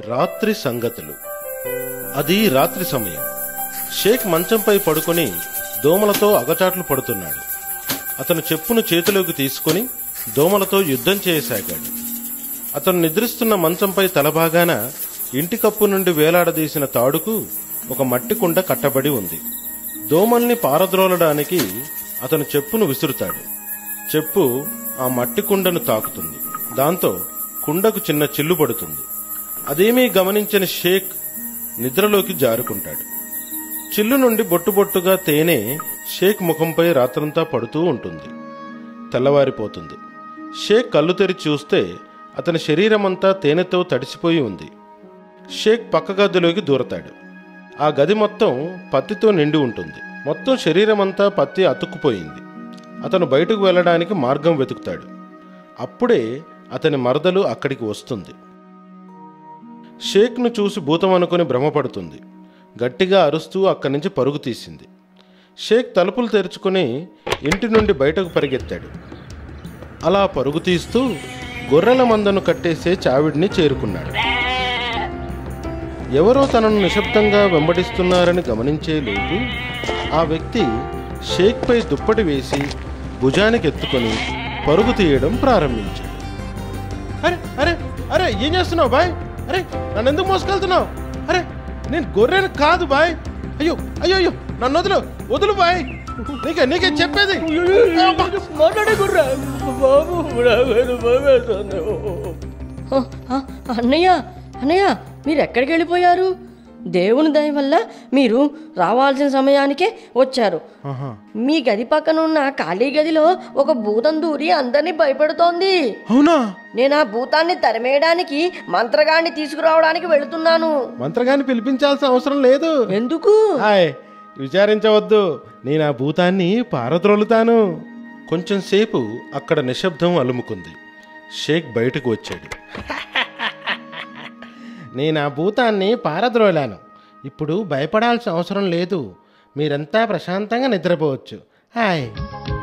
రాత్రి సంగతులు అది రాత్రి సమయం షేక్ మంచంపై పడుకొని దోమలతో అగచాట్లు పడుతున్నాడు అతను చెప్పును చేతిలోకి తీసుకొని దోమలతో యుద్ధం చేయసాగాడు అతను నిద్రిస్తున్న మంచంపై తలభాగాన ఇంటి కప్పు నుండి వేలాడదీసిన తాడుకు ఒక మట్టి కుండ కట్టబడి ఉంది దోమల్ని పారద్రోలడానికి అతను చెప్పును విసురుతాడు చెప్పు ఆ మట్టి కుండను తాకుతుంది దాంతో కుండకు చిన్న చిల్లు పడుతుంది అదేమీ గమనించని షేక్ నిద్రలోకి జారుకుంటాడు చిల్లు నుండి బొట్టు బొట్టుగా తేనె షేక్ ముఖంపై రాత్రంతా పడుతూ ఉంటుంది తెల్లవారిపోతుంది షేక్ కళ్ళు తెరిచి చూస్తే అతని శరీరమంతా తేనెతో తడిసిపోయి ఉంది షేక్ పక్క గదిలోకి దూరతాడు ఆ గది మొత్తం పత్తితో నిండి ఉంటుంది మొత్తం శరీరమంతా పత్తి అతుక్కుపోయింది అతను బయటకు వెళ్ళడానికి మార్గం వెతుకుతాడు అప్పుడే అతని మరదలు అక్కడికి వస్తుంది షేక్ను చూసి భూతం అనుకుని భ్రమపడుతుంది గట్టిగా అరుస్తూ అక్కడి నుంచి పరుగు తీసింది షేక్ తలుపులు తెరుచుకుని ఇంటి నుండి బయటకు పరిగెత్తాడు అలా పరుగు తీస్తూ గొర్రెల మందను కట్టేసే చావిడిని చేరుకున్నాడు ఎవరో తనను నిశ్శబ్దంగా వెంబడిస్తున్నారని గమనించే లోపు ఆ వ్యక్తి షేక్పై దుప్పటి వేసి భుజానికి ఎత్తుకొని పరుగు తీయడం ప్రారంభించాడు అరే అరే అరే ఏం చేస్తున్నావు బాయ్ అరే నన్ను ఎందుకు మోసుకెళ్తున్నావు అరే నేను గొర్రెను కాదు బాయ్ అయ్యో అయ్యో అయ్యో నన్ను వదులు వదులు బాయ్ నీకే నీకే చెప్పేది అబ్బా! మాట్లాడకుర్రా బాబు నాకేదో భయమేస్తుంది. ఆ, ఆ, అన్నయ్య అన్నయ్య మీరు ఎక్కడికి వెళ్ళిపోయారు దేవుని దయ వల్ల మీరు రావాల్సిన సమయానికే వచ్చారు ఆహా. మీ గది పక్కన ఉన్న ఖాళీ గదిలో ఒక భూతం దూరి అందరినీ భయపెడుతోంది అవునా నేను ఆ భూతాన్ని తరిమేయడానికి మంత్రగాన్ని తీసుకురావడానికి వెళుతున్నాను మంత్రగాన్ని పిలిపించాల్సిన అవసరం లేదు ఎందుకు హాయ్ విచారించవద్దు నేను ఆ భూతాన్ని పారద్రోలుతాను కొంచెం సేపు అక్కడ నిశ్శబ్దం అలుముకుంది షేక్ బయటకు వచ్చాడు నేను ఆ భూతాన్ని పారద్రోలాను ఇప్పుడు భయపడాల్సిన అవసరం లేదు మీరంతా ప్రశాంతంగా నిద్రపోవచ్చు హాయ్